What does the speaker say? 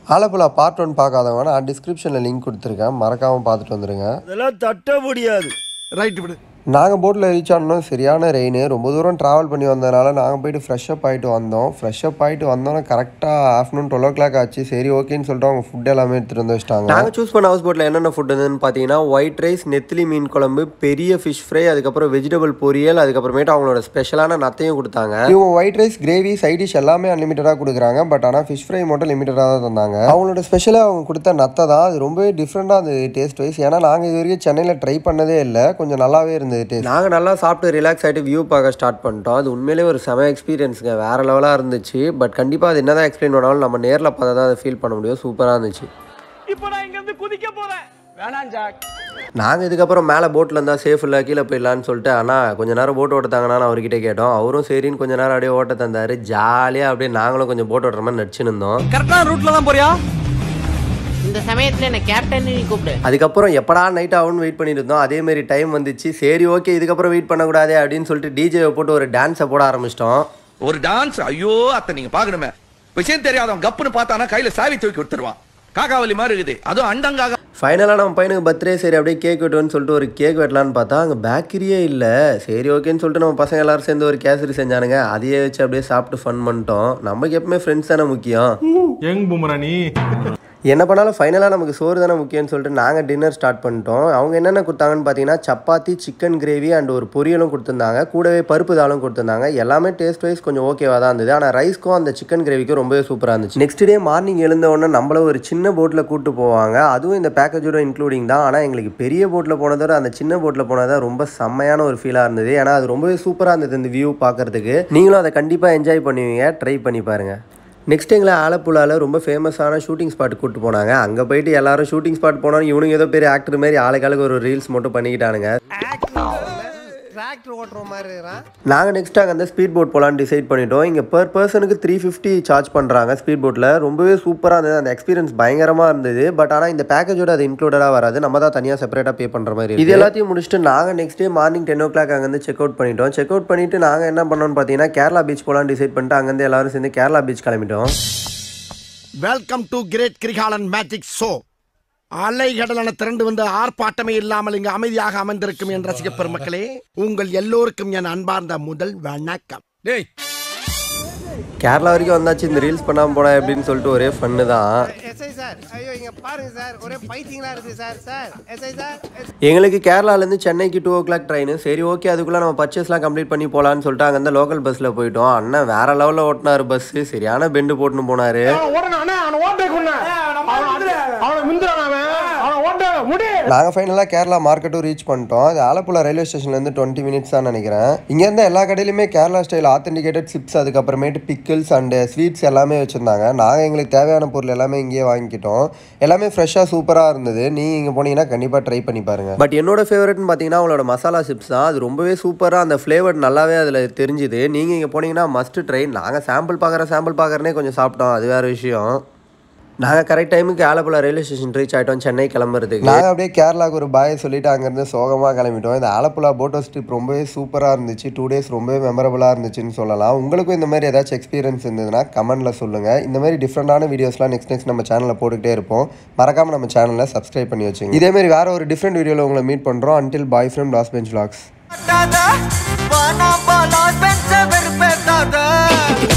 Alappuzha part one பார்க்காதவங்க நான் டிஸ்கிரிப்ஷனில் லிங்க் கொடுத்துருக்கேன் மறக்காமல் பார்த்துட்டு வந்துடுங்க அதெல்லாம் தட்ட முடியாது ரைட் விடு நாங்கள் போட்டில் ரீச் ஆனோம் சரியான ரெயின் ரொம்ப தூரம் ட்ராவல் பண்ணி வந்ததுனால நாங்கள் போயிட்டு ஃப்ரெஷ் அப் ஆகிட்டு வந்தோம் ஃப்ரெஷ் அப் ஆகிட்டு வந்தோன்னே கரெக்டாக ஆஃப்டர்நூன் டுவெல் ஓ கிளாக் ஆச்சு சரி ஓகேன்னு சொல்லிட்டு அவங்க ஃபுட் எல்லாமே எடுத்துகிட்டு வந்து வச்சிட்டாங்க நாங்கள் சூஸ் பண்ண ஹவுஸ் போட்டில் என்னென்ன ஃபுட் இருந்ததுன்னு பார்த்தீங்கன்னா ஒயிட் ரைஸ் நெத்திலி மீன் குழம்பு பெரிய ஃபிஷ் ஃப்ரை அதுக்கப்புறம் வெஜிடபிள் பொரியல் அதுக்கப்புறமேட்டு அவங்களோட ஸ்பெஷலான நத்தையும் கொடுத்தாங்க இவங்க white rice gravy side dish எல்லாமே அன்லிமிட்டடாக கொடுக்குறாங்க பட் ஆனால் ஃபிஷ் ஃப்ரை மட்டும் லிமிட்டடாக தான் தந்தாங்க அவங்களோட ஸ்பெஷலாக அவங்க கொடுத்த நத்தை தான் அது ரொம்பவே டிஃப்ரெண்ட்டாக இருந்தது டேஸ்ட் வைஸ் ஏன்னா நாங்கள் இது வரைக்கும் சென்னையில் ட்ரை பண்ணதே இல்லை கொஞ்சம் நல்லாவே இருந்தது டேஸ்ட் நாங்கள் நல்லா சாப்பிட்டு ரிலாக்ஸ் ஆகிட்டு வியூ பார்க்க ஸ்டார்ட் பண்ணிட்டோம் அது உண்மையிலேயே ஒரு செம எக்ஸ்பீரியன்ஸுங்க வேறு லெவலாக இருந்துச்சு பட் கண்டிப்பாக அது என்னதான் எக்ஸ்பிளைன் பண்ணாலும் நம்ம நேரில் பார்த்தா தான் அதை ஃபீல் பண்ண முடியும் சூப்பராக இருந்துச்சு இப்போ நான் இங்க இருந்து குதிக்க போறேன் வேணாம் ஜாக் நாங்கள் இதுக்கப்புறம் மேலே போட்டில் இருந்தால் சேஃப் இல்லை கீழே போயிடலான்னு சொல்லிட்டு ஆனால் கொஞ்ச நேரம் போட் ஓட்டத்தாங்கன்னு அவர்கிட்ட கேட்டோம் அவரும் சரின்னு கொஞ்ச நேரம் அப்படியே ஓட்ட தந்தார் ஜாலியாக அப்படியே நாங்களும் கொஞ்சம் போட் ஓட்டுற மாதிரி நடிச்சுன்னு இருந்தோம் கரெக்டான ரூட்ல தான் போறியா இந்த சமயத்துல என்ன கேப்டன் நீ கூப்பிடு அதுக்கப்புறம் எப்படா நைட் ஆகும்னு வெயிட் பண்ணிட்டு இருந்தோம் அதே மாதிரி டைம் வந்துச்சு சரி ஓகே இதுக்கப்புறம் வெயிட் பண்ணக்கூடாதே அப்படின்னு சொல்லிட்டு டிஜேவை போட்டு ஒரு டான்ஸை போட ஆரம்பிச்சிட்டோம் ஒரு டான்ஸ் ஐயோ அத்தை நீங்க பாக்கணுமே விஷயம் தெரியாதவன் கப்புன்னு பார்த்தானா கையில சாவி தூக்கி விட்டுருவான் காக்காவலி மாதிரி இருக்குது அதுவும் அண்டங்காக ஃபைனலாக நம்ம பையனுக்கு பர்த்டே சரி அப்படியே கேக் வெட்டுவோன்னு சொல்லிட்டு ஒரு கேக் வெட்டலான்னு பார்த்தா அங்கே பேக்கரியே இல்லை சரி ஓகேன்னு சொல்லிட்டு நம்ம பசங்க எல்லாரும் சேர்ந்து ஒரு கேசரி செஞ்சானுங்க அதையே வச்சு அப்படியே சாப்பிட்டு ஃபன் பண்ணிட்டோம் நமக்கு எப்பவுமே ஃப்ரெண்ட்ஸ் தானே முக்கியம் யங் புமரா நீ என்ன பண்ணாலும் ஃபைனலாக நமக்கு சோறு தானே முக்கியம்னு சொல்லிட்டு நாங்கள் டின்னர் ஸ்டார்ட் பண்ணிட்டோம் அவங்க என்னென்ன கொடுத்தாங்கன்னு பார்த்தீங்கன்னா சப்பாத்தி சிக்கன் கிரேவி அண்ட் ஒரு பொரியலும் கொடுத்துருந்தாங்க கூடவே பருப்பு தாளும் கொடுத்துருந்தாங்க எல்லாமே டேஸ்ட் வைஸ் கொஞ்சம் ஓகேவாக தான் இருந்தது ஆனால் ரைஸ்க்கும் அந்த சிக்கன் கிரேவிக்கும் ரொம்பவே சூப்பராக இருந்துச்சு நெக்ஸ்ட் டே மார்னிங் எழுந்த உடனே நம்மள ஒரு சின்ன போட்டில் கூட்டு போவாங்க அதுவும் இந்த பேக்கேஜோட இன்க்ளூடிங் தான் ஆனால் எங்களுக்கு பெரிய போட்டில் போனதோட அந்த சின்ன போட்டில் போனதா ரொம்ப செம்மையான ஒரு ஃபீலாக இருந்தது ஏன்னா அது ரொம்பவே சூப்பராக இருந்தது இந்த வியூ பார்க்கறதுக்கு நீங்களும் அதை கண்டிப்பாக என்ஜாய் பண்ணுவீங்க ட்ரை பண்ணி பாருங்கள் நெக்ஸ்ட் எங்களை ஆலப்புழாவில் ரொம்ப ஃபேமஸான ஷூட்டிங் ஸ்பாட் கூட்டு போனாங்க அங்கே போயிட்டு எல்லாரும் ஷூட்டிங் ஸ்பாட் போனாலும் இவனுங்க ஏதோ பெரிய ஆக்டர் மாதிரி ஆளுக்காளுக்கு ஒரு ரீல்ஸ் மட்டும் பண்ணிக்கிட்டானுங்க டிராக்டர் ஓட்டுற மாதிரி இருக்கிறான் நாங்கள் நெக்ஸ்ட் அங்கே அந்த ஸ்பீட் போட் போகலான்னு டிசைட் பண்ணிட்டோம் இங்கே பர் பர்சனுக்கு த்ரீ ஃபிஃப்டி சார்ஜ் பண்ணுறாங்க ஸ்பீட் போட்டில் ரொம்பவே சூப்பராக இருந்தது அந்த எக்ஸ்பீரியன்ஸ் பயங்கரமாக இருந்தது பட் ஆனால் இந்த பேக்கேஜோட அது இன்க்ளூடடாக வராது நம்ம தான் தனியாக செப்பரேட்டாக பே பண்ணுற மாதிரி இருக்கு. இது எல்லாத்தையும் முடிச்சுட்டு நாங்கள் next day morning ten o'clock அங்கேருந்து செக் அவுட் பண்ணிட்டோம் செக் அவுட் பண்ணிவிட்டு நாங்கள் என்ன பண்ணோம்னு பார்த்தீங்கன்னா கேரளா பீச் போகலான்னு டிசைட் பண்ணிட்டு அங்கேருந்து எல்லாரும் சேர்ந்து கேரளா பீச் கிளம்பிட்டோம் welcome to great Kirikalan magic show அலைகடலான திரண்டு வந்து ஆர்ப்பாட்டமே இல்லாமல் இங்கு அமைதியாக அமர்ந்திருக்கும் என் ரசிக பெருமக்களே உங்கள் எல்லோருக்கும் என் அன்பார்ந்த முதல் வணக்கம் டேய் கேரளா வரைக்கும் வந்தாச்சு இந்த ரீல்ஸ் பண்ணாமல் போனா அப்படின்னு சொல்லிட்டு ஒரே ஃபன்னு தான் எஸ்ஐ சார் ஐயோ இங்க பாருங்க சார் ஒரே பைத்தியங்களா இருக்கு சார் சார் எஸ்ஐ சார் எங்களுக்கு கேரளாலேருந்து சென்னைக்கு டூ ஓ கிளாக் ட்ரெயின் சரி ஓகே அதுக்குள்ளே நம்ம பர்ச்சேஸ்லாம் கம்ப்ளீட் பண்ணி போகலான்னு சொல்லிட்டு அங்கேருந்து லோக்கல் பஸ்ஸில் போயிட்டோம் அண்ணன் வேற லெவலில் ஓட்டினார் பஸ்ஸு சரியான பெண்டு போட்டுன்னு போனார் நாங்கள் ஃபைனலாக கேரளா மார்க்கெட்டும் ரீச் பண்ணிட்டோம் அது ஆலப்புழா ரயில்வே ஸ்டேஷன்லேருந்து டுவெண்ட்டி மினிட்ஸ் தான் நினைக்கிறேன் இங்கேருந்து எல்லா கடையிலுமே கேரளா ஸ்டைல் ஆத்தென்டிகேட்டட் சிப்ஸ் அதுக்கப்புறமேட்டு பிக்கிள்ஸ் அண்டு ஸ்வீட்ஸ் எல்லாமே வச்சுருந்தாங்க நாங்கள் எங்களுக்கு தேவையான பொருள் எல்லாமே இங்கேயே வாங்கிக்கிட்டோம் எல்லாமே ஃப்ரெஷ்ஷாக சூப்பராக இருந்தது நீங்கள் இங்கே போனீங்கன்னா கண்டிப்பாக ட்ரை பண்ணி பாருங்க பட் என்னோட ஃபேவரட்னு பார்த்தீங்கன்னா அவங்களோட மசாலா சிப்ஸ் தான் அது ரொம்பவே சூப்பராக அந்த ஃப்ளேவர் நல்லாவே அதில் தெரிஞ்சுது நீங்கள் இங்கே போனீங்கன்னா மஸ்ட் ட்ரை நாங்கள் சாம்பிள் பார்க்குற சாம்பிள் பார்க்குறனே கொஞ்சம் சாப்பிட்டோம் அது வேறு விஷயம் நாங்கள் கரெக்ட் டைமுக்கு ஆலப்புழா ரயில்வே ஸ்டேஷன் ரீச் ஆகிட்டோம் சென்னை கிளம்புறதுக்கு நாங்கள் அப்படியே கேரளாவுக்கு ஒரு பாய் சொல்லிட்டு அங்கேருந்து சோகமாக கிளம்பிட்டோம் இந்த ஆலப்புழா போட்டோஸ் ட்ரிப் ரொம்பவே சூப்பராக இருந்துச்சு டூ டேஸ் ரொம்பவே மெமரபுளாக இருந்துச்சுன்னு சொல்லலாம் உங்களுக்கும் இந்த மாதிரி ஏதாச்சும் எக்ஸ்பீரியன்ஸ் இருந்ததுன்னா கமெண்ட்டில் சொல்லுங்கள் இந்த மாதிரி டிஃப்ரெண்டான வீடியோஸ்லாம் நெக்ஸ்ட் நெக்ஸ்ட் நம்ம சேனலில் போட்டுக்கிட்டே இருப்போம் மறக்காமல் நம்ம சேனலை சப்ஸ்கிரைப் பண்ணி வச்சுங்க இதே மாதிரி வேறு ஒரு டிஃப்ரெண்ட் வீடியோவில் உங்களை மீட் பண்ணுறோம் until bye from last bench vlogs வெறுப்பேத்தாத